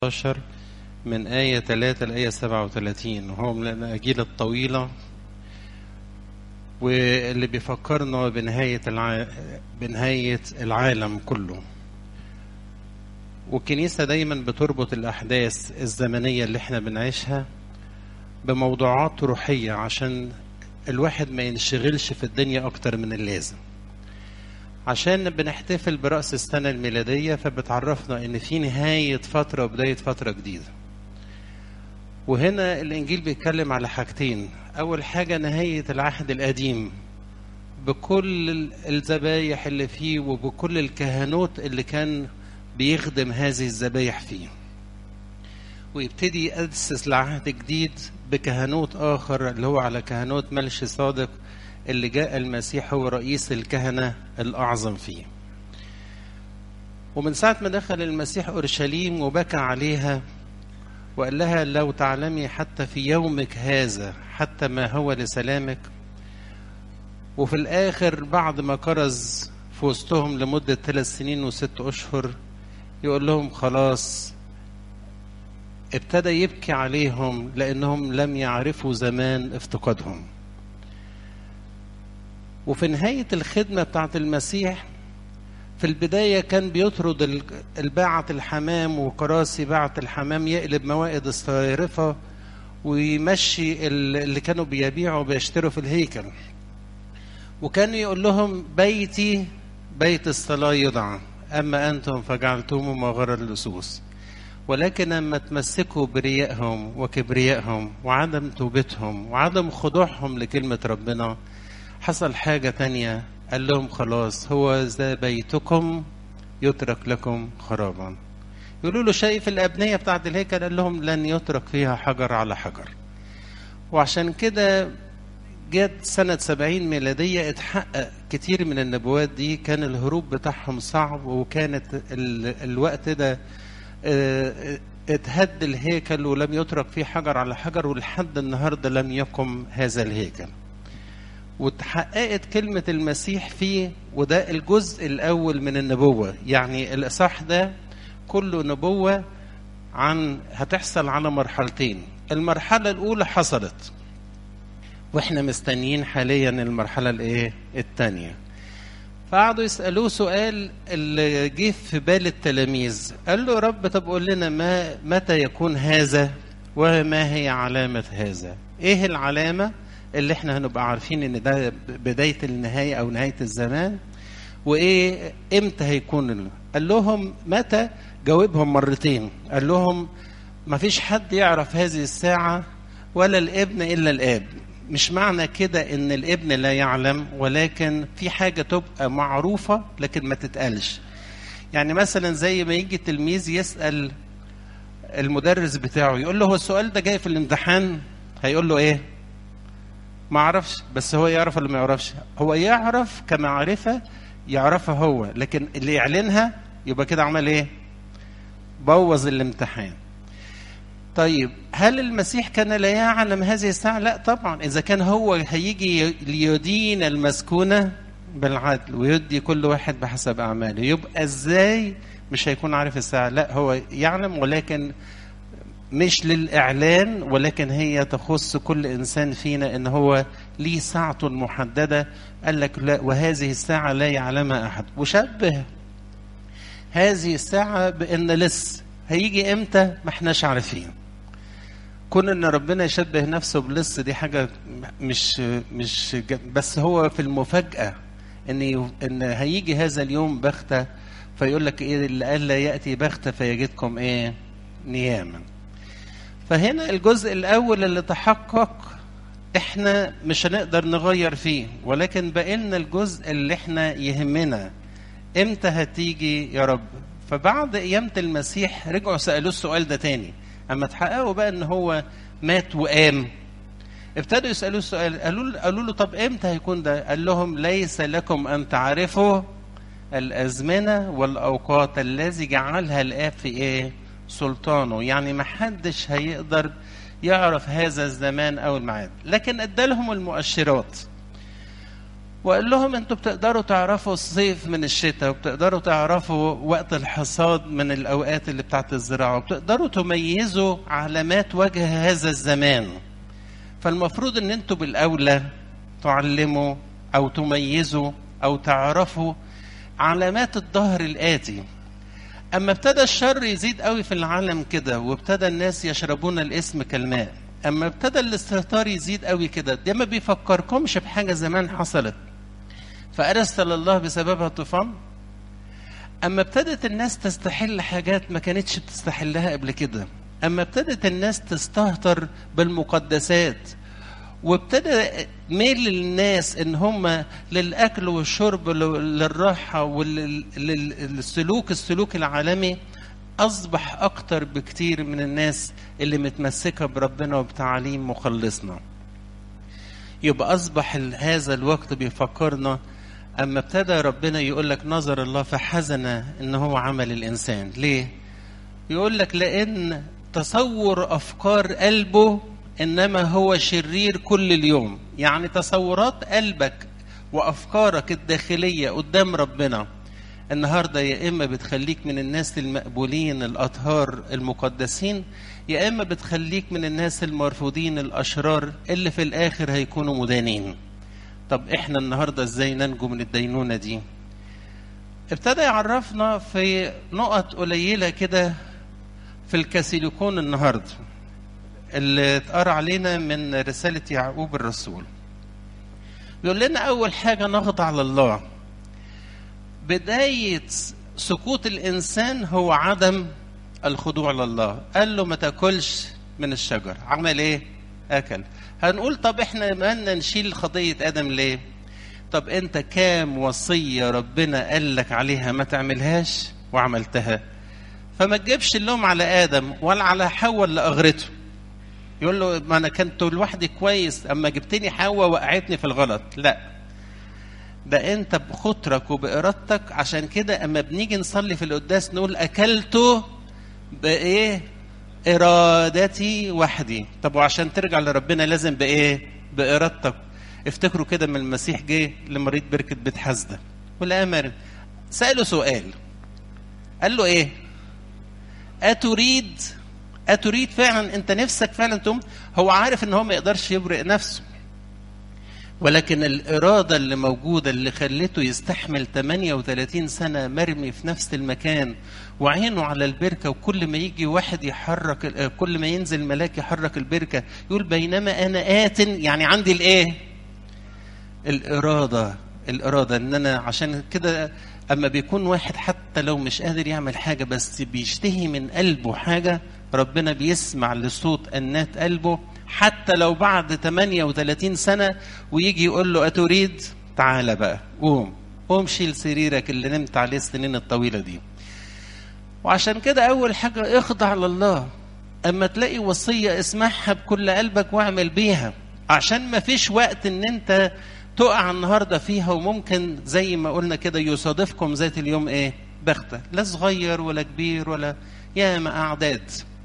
16 من آية 3 لآية 37 وهو من الأناجيل الطويلة واللي بيفكرنا بنهاية الع... بنهاية العالم كله والكنيسة دايما بتربط الأحداث الزمنية اللي احنا بنعيشها بموضوعات روحية عشان الواحد ما ينشغلش في الدنيا أكتر من اللازم عشان بنحتفل برأس السنة الميلادية فبتعرفنا إن في نهاية فترة وبداية فترة جديدة. وهنا الإنجيل بيتكلم على حاجتين، أول حاجة نهاية العهد القديم بكل الذبايح اللي فيه وبكل الكهنوت اللي كان بيخدم هذه الذبايح فيه. ويبتدي يأسس لعهد جديد بكهنوت آخر اللي هو على كهنوت ملش صادق اللي جاء المسيح هو رئيس الكهنة الأعظم فيه ومن ساعة ما دخل المسيح أورشليم وبكى عليها وقال لها لو تعلمي حتى في يومك هذا حتى ما هو لسلامك وفي الآخر بعد ما كرز في وسطهم لمدة ثلاث سنين وست أشهر يقول لهم خلاص ابتدى يبكي عليهم لأنهم لم يعرفوا زمان افتقادهم وفي نهاية الخدمة بتاعت المسيح في البداية كان بيطرد الباعة الحمام وكراسي باعة الحمام يقلب موائد الصيرفة ويمشي اللي كانوا بيبيعوا وبيشتروا في الهيكل وكان يقول لهم بيتي بيت الصلاة يضع أما أنتم فجعلتم مغار اللصوص ولكن لما تمسكوا بريائهم وكبريائهم وعدم توبتهم وعدم خضوعهم لكلمة ربنا حصل حاجة تانية قال لهم خلاص هو ذا بيتكم يترك لكم خرابا يقولوا له شايف الأبنية بتاعت الهيكل قال لهم لن يترك فيها حجر على حجر وعشان كده جت سنة سبعين ميلادية اتحقق كتير من النبوات دي كان الهروب بتاعهم صعب وكانت ال الوقت ده اه اتهد الهيكل ولم يترك فيه حجر على حجر ولحد النهارده لم يقم هذا الهيكل وتحققت كلمة المسيح فيه وده الجزء الأول من النبوة يعني الإصحاح ده كله نبوة عن هتحصل على مرحلتين المرحلة الأولى حصلت وإحنا مستنيين حاليا المرحلة الإيه الثانية فقعدوا يسألوه سؤال اللي جه في بال التلاميذ قال له رب طب قول لنا ما متى يكون هذا وما هي علامة هذا إيه العلامة اللي احنا هنبقى عارفين ان ده بدايه النهايه او نهايه الزمان وايه امتى هيكون قال لهم متى جاوبهم مرتين قال لهم ما فيش حد يعرف هذه الساعه ولا الابن الا الاب مش معنى كده ان الابن لا يعلم ولكن في حاجه تبقى معروفه لكن ما تتقالش يعني مثلا زي ما يجي تلميذ يسال المدرس بتاعه يقول له هو السؤال ده جاي في الامتحان هيقول له ايه ما اعرفش بس هو يعرف ولا ما يعرفش هو يعرف كمعرفة يعرفها هو لكن اللي يعلنها يبقى كده عمل ايه بوظ الامتحان طيب هل المسيح كان لا يعلم هذه الساعة لا طبعا إذا كان هو هيجي ليدين المسكونة بالعدل ويدي كل واحد بحسب أعماله يبقى إزاي مش هيكون عارف الساعة لا هو يعلم ولكن مش للإعلان ولكن هي تخص كل إنسان فينا إن هو ليه ساعته المحددة قال لك لا وهذه الساعة لا يعلمها أحد وشبه هذه الساعة بإن لص هيجي إمتى ما احناش عارفين كون ان ربنا يشبه نفسه بلص دي حاجه مش مش بس هو في المفاجاه ان ان هيجي هذا اليوم بغته فيقول لك ايه اللي قال لا ياتي بغته فيجدكم ايه نياما فهنا الجزء الاول اللي تحقق احنا مش هنقدر نغير فيه ولكن بقينا الجزء اللي احنا يهمنا امتى هتيجي يا رب فبعد قيامة المسيح رجعوا سألوه السؤال ده تاني اما تحققوا بقى ان هو مات وقام ابتدوا يسألوه السؤال قالوا قالوا له طب امتى هيكون ده قال لهم ليس لكم ان تعرفوا الازمنه والاوقات الذي جعلها الاب في ايه سلطانه يعني ما حدش هيقدر يعرف هذا الزمان او الميعاد لكن ادالهم المؤشرات وقال لهم انتوا بتقدروا تعرفوا الصيف من الشتاء وبتقدروا تعرفوا وقت الحصاد من الاوقات اللي بتاعت الزراعه وبتقدروا تميزوا علامات وجه هذا الزمان فالمفروض ان انتوا بالاولى تعلموا او تميزوا او تعرفوا علامات الظهر الاتي اما ابتدى الشر يزيد قوي في العالم كده وابتدى الناس يشربون الاسم كالماء اما ابتدى الاستهتار يزيد قوي كده ده ما بيفكركمش بحاجه زمان حصلت فارسل الله بسببها طوفان اما ابتدت الناس تستحل حاجات ما كانتش بتستحلها قبل كده اما ابتدت الناس تستهتر بالمقدسات وابتدى ميل الناس ان هم للاكل والشرب للراحه وللسلوك السلوك العالمي اصبح اكتر بكتير من الناس اللي متمسكه بربنا وبتعاليم مخلصنا يبقى اصبح هذا الوقت بيفكرنا اما ابتدى ربنا يقول لك نظر الله فحزن ان هو عمل الانسان ليه يقول لك لان تصور افكار قلبه انما هو شرير كل اليوم يعني تصورات قلبك وافكارك الداخليه قدام ربنا النهارده يا اما بتخليك من الناس المقبولين الاطهار المقدسين يا اما بتخليك من الناس المرفوضين الاشرار اللي في الاخر هيكونوا مدانين طب احنا النهارده ازاي ننجو من الدينونه دي ابتدى يعرفنا في نقط قليله كده في الكاسيليكون النهارده اللي اتقرا علينا من رساله يعقوب الرسول بيقول لنا اول حاجه نخضع لله بدايه سقوط الانسان هو عدم الخضوع لله قال له ما تاكلش من الشجر عمل ايه اكل هنقول طب احنا مالنا نشيل خطيه ادم ليه طب انت كام وصيه ربنا قال لك عليها ما تعملهاش وعملتها فما تجيبش اللوم على ادم ولا على حواء اللي اغرته يقول له ما انا كنت لوحدي كويس اما جبتني حواء وقعتني في الغلط لا ده انت بخطرك وبارادتك عشان كده اما بنيجي نصلي في القداس نقول اكلته بايه ارادتي وحدي طب وعشان ترجع لربنا لازم بايه بارادتك افتكروا كده من المسيح جه لمريض بركه بيت حسده والامر ساله سؤال قال له ايه اتريد اتريد فعلا انت نفسك فعلا تقوم هو عارف ان هو ما يقدرش يبرئ نفسه ولكن الإرادة اللي موجودة اللي خلته يستحمل 38 سنة مرمي في نفس المكان وعينه على البركة وكل ما يجي واحد يحرك كل ما ينزل ملاك يحرك البركة يقول بينما أنا آت يعني عندي الإيه؟ الإرادة الإرادة إن أنا عشان كده أما بيكون واحد حتى لو مش قادر يعمل حاجة بس بيشتهي من قلبه حاجة ربنا بيسمع لصوت أنات قلبه حتى لو بعد 38 سنة ويجي يقول له أتريد تعالى بقى قوم قوم شيل سريرك اللي نمت عليه السنين الطويلة دي وعشان كده أول حاجة اخضع لله أما تلاقي وصية اسمعها بكل قلبك واعمل بيها عشان ما فيش وقت ان انت تقع النهارده فيها وممكن زي ما قلنا كده يصادفكم ذات اليوم ايه بختة لا صغير ولا كبير ولا ياما أعداد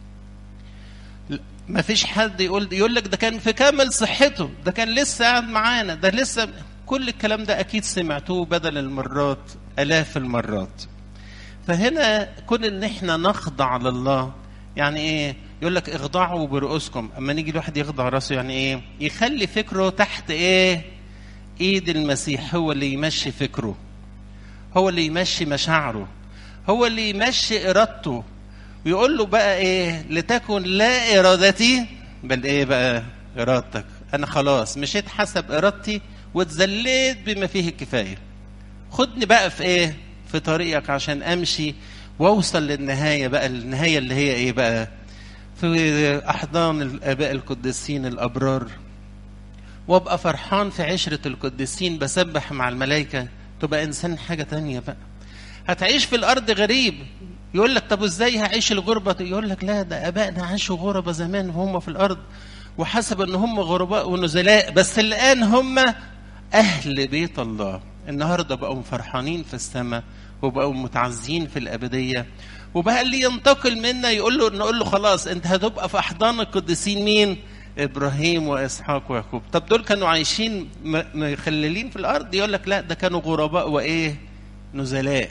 ما فيش حد يقول يقول لك ده كان في كامل صحته ده كان لسه قاعد معانا ده لسه كل الكلام ده اكيد سمعتوه بدل المرات الاف المرات فهنا كون ان احنا نخضع لله يعني ايه يقول لك اخضعوا برؤوسكم اما نيجي الواحد يخضع راسه يعني ايه يخلي فكره تحت ايه ايد المسيح هو اللي يمشي فكره هو اللي يمشي مشاعره هو اللي يمشي ارادته ويقول له بقى ايه لتكن لا ارادتي بل ايه بقى ارادتك انا خلاص مشيت حسب ارادتي واتذليت بما فيه الكفايه خدني بقى في ايه في طريقك عشان امشي واوصل للنهايه بقى النهايه اللي هي ايه بقى في احضان الاباء القديسين الابرار وابقى فرحان في عشره القديسين بسبح مع الملائكه تبقى انسان حاجه تانية بقى هتعيش في الارض غريب يقول لك طب ازاي هعيش الغربة يقول لك لا ده ابائنا عاشوا غربة زمان وهم في الارض وحسب ان هم غرباء ونزلاء بس الان هم اهل بيت الله النهارده بقوا فرحانين في السماء وبقوا متعزين في الابديه وبقى اللي ينتقل منا يقول له نقول له خلاص انت هتبقى في احضان القديسين مين ابراهيم واسحاق ويعقوب طب دول كانوا عايشين م- مخللين في الارض يقول لك لا ده كانوا غرباء وايه نزلاء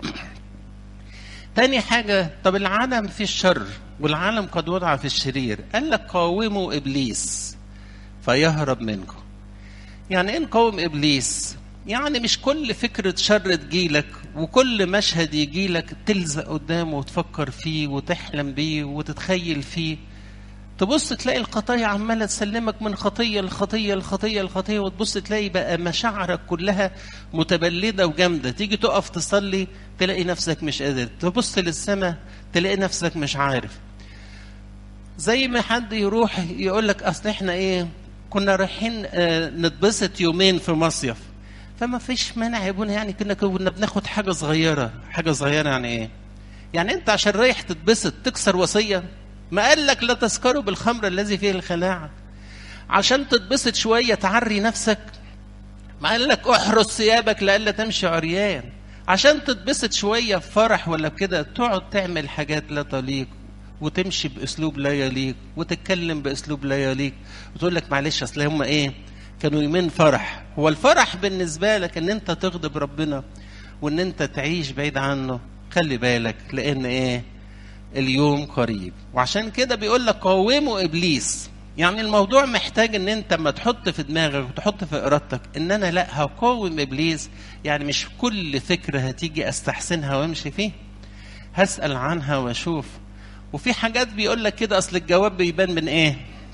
تاني حاجة طب العالم فيه الشر والعالم قد وضع في الشرير قال لك قاوموا إبليس فيهرب منكم يعني ايه نقاوم إبليس يعني مش كل فكرة شر تجيلك وكل مشهد يجيلك تلزق قدامه وتفكر فيه وتحلم بيه وتتخيل فيه تبص تلاقي الخطايا عماله تسلمك من خطيه لخطيه لخطيه لخطيه وتبص تلاقي بقى مشاعرك كلها متبلده وجامده تيجي تقف تصلي تلاقي نفسك مش قادر تبص للسماء تلاقي نفسك مش عارف زي ما حد يروح يقول لك اصل احنا ايه كنا رايحين آه، نتبسط يومين في مصيف فما فيش مانع يا ابونا يعني كنا كنا بناخد حاجه صغيره حاجه صغيره يعني ايه يعني انت عشان رايح تتبسط تكسر وصيه ما قال لك لا تسكروا بالخمر الذي فيه الخلاعه عشان تتبسط شويه تعري نفسك ما قال لك احرس ثيابك لئلا تمشي عريان عشان تتبسط شويه في فرح ولا كده تقعد تعمل حاجات لا تليق وتمشي باسلوب لا يليق وتتكلم باسلوب لا يليق وتقول لك معلش اصل هم ايه كانوا يومين فرح هو الفرح بالنسبه لك ان انت تغضب ربنا وان انت تعيش بعيد عنه خلي بالك لان ايه اليوم قريب وعشان كده بيقول لك قوموا ابليس يعني الموضوع محتاج ان انت اما تحط في دماغك وتحط في ارادتك ان انا لا هقاوم ابليس يعني مش كل فكره هتيجي استحسنها وامشي فيه هسال عنها واشوف وفي حاجات بيقول لك كده اصل الجواب بيبان من ايه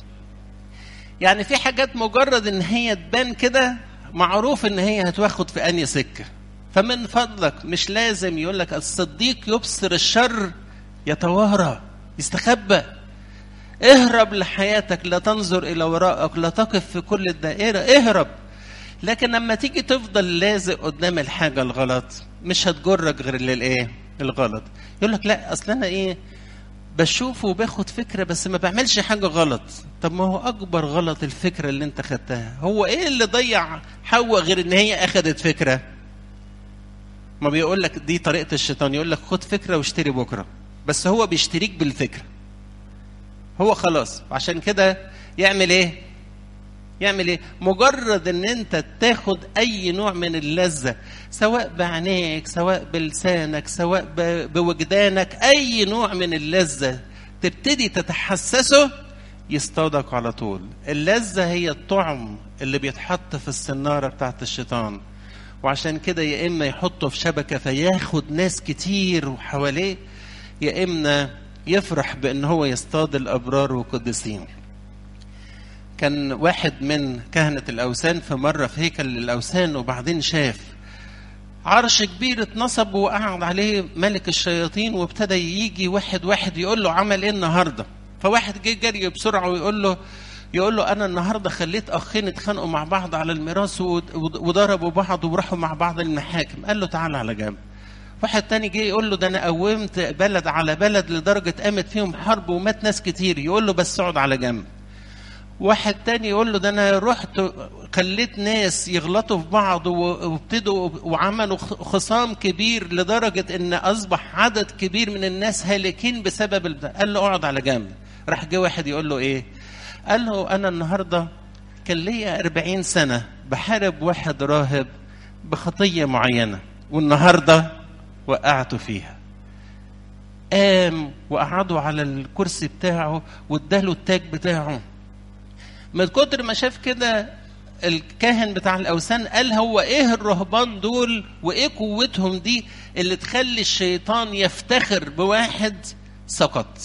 يعني في حاجات مجرد ان هي تبان كده معروف ان هي هتواخد في انهي سكه فمن فضلك مش لازم يقول لك الصديق يبصر الشر يتوارى يستخبى اهرب لحياتك لا تنظر الى وراءك لا تقف في كل الدائره اهرب لكن لما تيجي تفضل لازق قدام الحاجه الغلط مش هتجرك غير للايه الغلط يقول لك لا اصل انا ايه بشوفه وباخد فكره بس ما بعملش حاجه غلط طب ما هو اكبر غلط الفكره اللي انت خدتها هو ايه اللي ضيع حواء غير ان هي اخذت فكره ما بيقول لك دي طريقه الشيطان يقول لك خد فكره واشتري بكره بس هو بيشتريك بالفكره هو خلاص عشان كده يعمل ايه يعمل ايه مجرد ان انت تاخد اي نوع من اللذه سواء بعينيك سواء بلسانك سواء ب- بوجدانك اي نوع من اللذه تبتدي تتحسسه يصطادك على طول اللذه هي الطعم اللي بيتحط في السناره بتاعت الشيطان وعشان كده يا اما يحطه في شبكه فياخد ناس كتير وحواليه يا اما يفرح بان هو يصطاد الابرار والقديسين كان واحد من كهنة الأوثان في مرة في هيكل الأوثان وبعدين شاف عرش كبير اتنصب وقعد عليه ملك الشياطين وابتدى يجي واحد واحد يقول له عمل ايه النهارده فواحد جه جري بسرعه ويقول له يقول له انا النهارده خليت اخين اتخانقوا مع بعض على الميراث ود- ود- وضربوا بعض وراحوا مع بعض المحاكم قال له تعالى على جنب واحد تاني جه يقول له ده انا قومت بلد على بلد لدرجه قامت فيهم حرب ومات ناس كتير يقول له بس اقعد على جنب واحد تاني يقول له ده انا رحت خليت ناس يغلطوا في بعض و- وابتدوا وعملوا خ- خصام كبير لدرجه ان اصبح عدد كبير من الناس هالكين بسبب البتاع. قال له اقعد على جنب راح جه واحد يقول له ايه قال له انا النهارده كان ليا 40 سنه بحارب واحد راهب بخطيه معينه والنهارده وقعته فيها قام وقعده على الكرسي بتاعه واداله التاج بتاعه من كتر ما شاف كده الكاهن بتاع الاوثان قال هو ايه الرهبان دول وايه قوتهم دي اللي تخلي الشيطان يفتخر بواحد سقط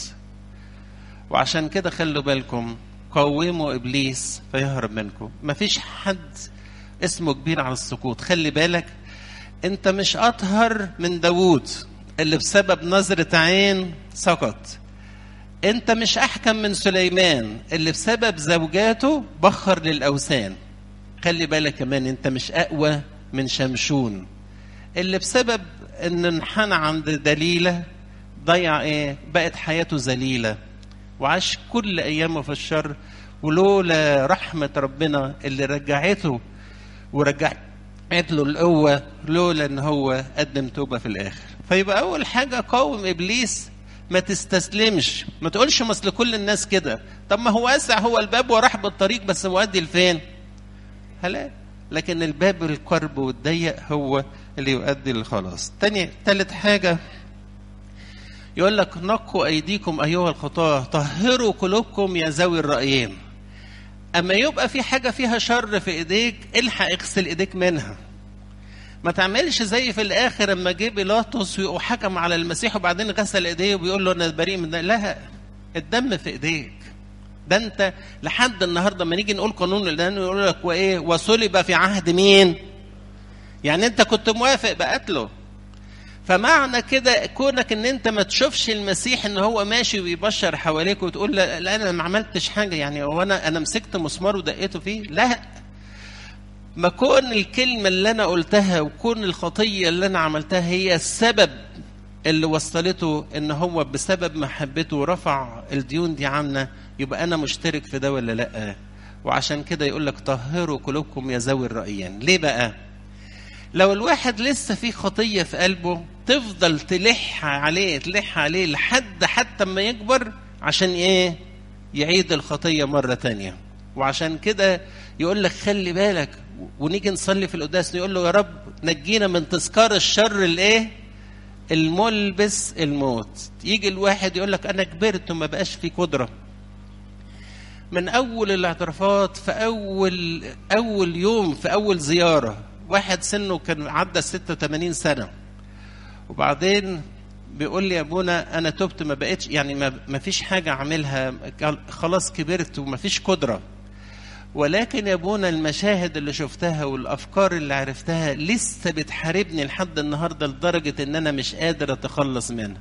وعشان كده خلوا بالكم قوموا ابليس فيهرب منكم مفيش حد اسمه كبير على السقوط خلي بالك انت مش اطهر من داوود اللي بسبب نظرة عين سقط انت مش احكم من سليمان اللي بسبب زوجاته بخر للاوثان خلي بالك كمان انت مش اقوى من شمشون اللي بسبب ان انحنى عند دليله ضيع ايه بقت حياته ذليله وعاش كل ايامه في الشر ولولا رحمه ربنا اللي رجعته ورجعت له القوه لولا ان هو قدم توبه في الاخر فيبقى اول حاجه قاوم ابليس ما تستسلمش ما تقولش مثل كل الناس كده طب ما هو واسع هو الباب ورحب الطريق بس مؤدي لفين هلاك لكن الباب القرب والضيق هو اللي يؤدي للخلاص تاني تالت حاجة يقول لك نقوا أيديكم أيها الخطاة طهروا قلوبكم يا ذوي الرأيين أما يبقى في حاجة فيها شر في إيديك الحق اغسل إيديك منها ما تعملش زي في الآخر أما جه بيلاطس وحكم على المسيح وبعدين غسل إيديه وبيقول له أنا بريء من ده لا الدم في إيديك ده انت لحد النهارده لما نيجي نقول قانون الادان يقول لك وايه وصلب في عهد مين؟ يعني انت كنت موافق بقتله فمعنى كده كونك ان انت ما تشوفش المسيح ان هو ماشي ويبشر حواليك وتقول لا, لا انا ما عملتش حاجه يعني هو انا انا مسكت مسمار ودقيته فيه لا ما كون الكلمه اللي انا قلتها وكون الخطيه اللي انا عملتها هي السبب اللي وصلته ان هو بسبب محبته رفع الديون دي عنا يبقى انا مشترك في ده ولا لا وعشان كده يقول لك طهروا قلوبكم يا ذوي الرأيين ليه بقى لو الواحد لسه في خطية في قلبه تفضل تلح عليه تلح عليه لحد حتى ما يكبر عشان ايه يعيد الخطية مرة تانية وعشان كده يقول لك خلي بالك ونيجي نصلي في القداس يقول له يا رب نجينا من تذكار الشر الايه الملبس الموت يجي الواحد يقول لك انا كبرت وما بقاش في قدره من اول الاعترافات في اول اول يوم في اول زياره واحد سنه كان عدى 86 سنه وبعدين بيقول لي يا ابونا انا تبت ما بقتش يعني ما, ما فيش حاجه اعملها خلاص كبرت وما فيش قدره ولكن يا ابونا المشاهد اللي شفتها والافكار اللي عرفتها لسه بتحاربني لحد النهارده لدرجه ان انا مش قادر اتخلص منها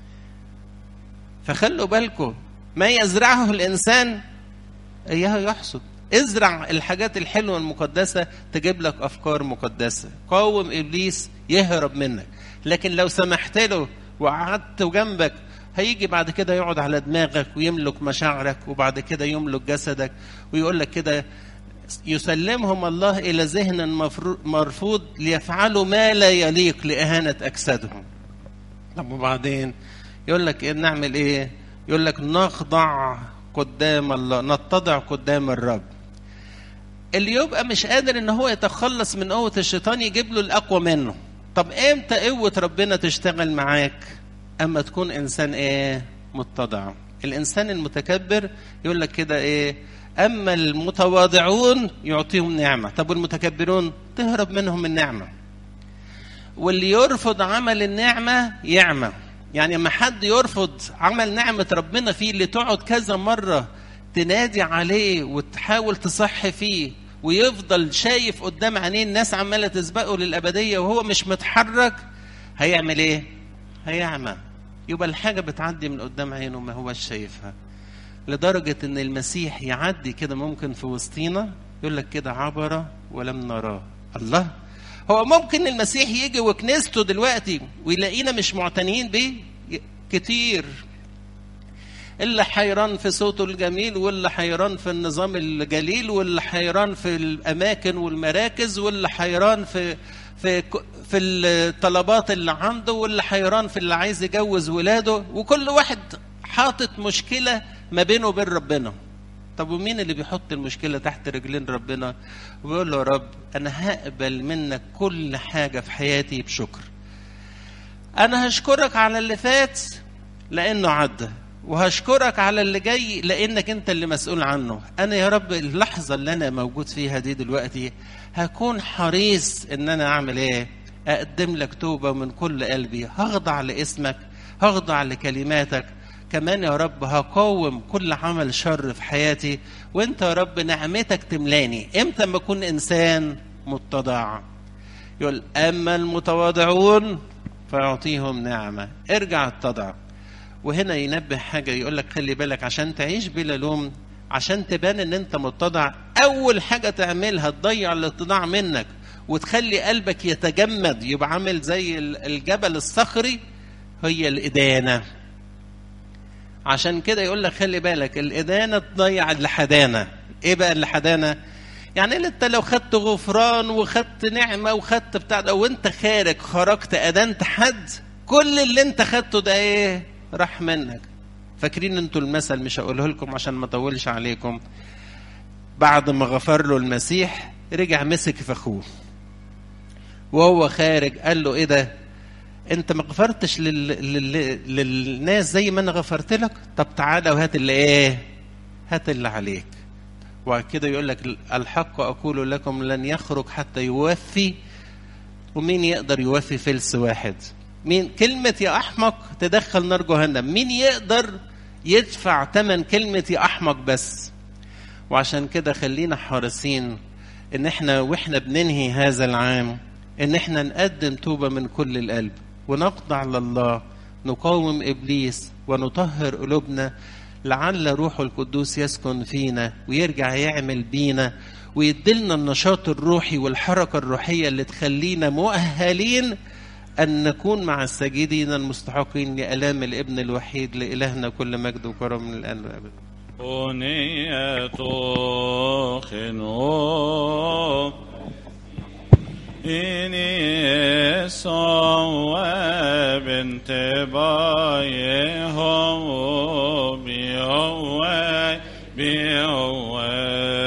فخلوا بالكم ما يزرعه الانسان اياه يحصد ازرع الحاجات الحلوه المقدسه تجيب لك افكار مقدسه قاوم ابليس يهرب منك لكن لو سمحت له وقعدت جنبك هيجي بعد كده يقعد على دماغك ويملك مشاعرك وبعد كده يملك جسدك ويقول لك كده يسلمهم الله الى ذهن مرفوض ليفعلوا ما لا يليق لاهانه اجسادهم طب وبعدين يقول لك إيه نعمل ايه يقول لك نخضع قدام الله نتضع قدام الرب اللي يبقى مش قادر ان هو يتخلص من قوه الشيطان يجيب له الاقوى منه طب امتى قوه ربنا تشتغل معاك اما تكون انسان ايه متضع الانسان المتكبر يقول لك كده ايه اما المتواضعون يعطيهم نعمه طب والمتكبرون تهرب منهم النعمه واللي يرفض عمل النعمه يعمى يعني اما حد يرفض عمل نعمه ربنا فيه اللي تقعد كذا مره تنادي عليه وتحاول تصح فيه ويفضل شايف قدام عينيه الناس عماله تسبقه للابديه وهو مش متحرك هيعمل ايه؟ هيعمى يبقى الحاجه بتعدي من قدام عينه ما هوش شايفها لدرجه ان المسيح يعدي كده ممكن في وسطينا يقول لك كده عبر ولم نراه الله هو ممكن المسيح يجي وكنيسته دلوقتي ويلاقينا مش معتنيين بيه كتير اللي حيران في صوته الجميل واللي حيران في النظام الجليل واللي حيران في الاماكن والمراكز واللي حيران في في في الطلبات اللي عنده واللي حيران في اللي عايز يجوز ولاده وكل واحد حاطط مشكله ما بينه وبين ربنا طب ومين اللي بيحط المشكله تحت رجلين ربنا وبيقول له يا رب انا هقبل منك كل حاجه في حياتي بشكر انا هشكرك على اللي فات لانه عدى وهشكرك على اللي جاي لانك انت اللي مسؤول عنه انا يا رب اللحظه اللي انا موجود فيها دي دلوقتي هكون حريص ان انا اعمل ايه اقدم لك توبه من كل قلبي هخضع لاسمك هخضع لكلماتك كمان يا رب هقاوم كل عمل شر في حياتي وانت يا رب نعمتك تملاني امتى ما اكون انسان متضع يقول اما المتواضعون فيعطيهم نعمه ارجع اتضع وهنا ينبه حاجه يقول لك خلي بالك عشان تعيش بلا لوم عشان تبان ان انت متضع اول حاجه تعملها تضيع الاتضاع منك وتخلي قلبك يتجمد يبقى عامل زي الجبل الصخري هي الادانه عشان كده يقول لك خلي بالك الادانه تضيع اللحدانه ايه بقى اللحدانه يعني انت لو خدت غفران وخدت نعمه وخدت بتاع ده وانت خارج خرجت ادنت حد كل اللي انت خدته ده ايه راح منك فاكرين انتوا المثل مش هقوله لكم عشان ما اطولش عليكم بعد ما غفر له المسيح رجع مسك في اخوه وهو خارج قال له ايه ده انت ما غفرتش لل... لل... للناس زي ما انا غفرت لك طب تعالى وهات اللي ايه هات اللي عليك وبعد كده يقول لك الحق اقول لكم لن يخرج حتى يوفي ومين يقدر يوفي فلس واحد مين كلمة يا أحمق تدخل نار جهنم مين يقدر يدفع ثمن كلمة يا أحمق بس وعشان كده خلينا حريصين ان احنا واحنا بننهي هذا العام ان احنا نقدم توبة من كل القلب ونخضع لله نقاوم ابليس ونطهر قلوبنا لعل روحه القدوس يسكن فينا ويرجع يعمل بينا ويدلنا النشاط الروحي والحركة الروحية اللي تخلينا مؤهلين أن نكون مع الساجدين المستحقين لألام الابن الوحيد لإلهنا كل مجد وكرم من الآن والأبد أنية خنو إني صواب انتبايهم بيوي بيوي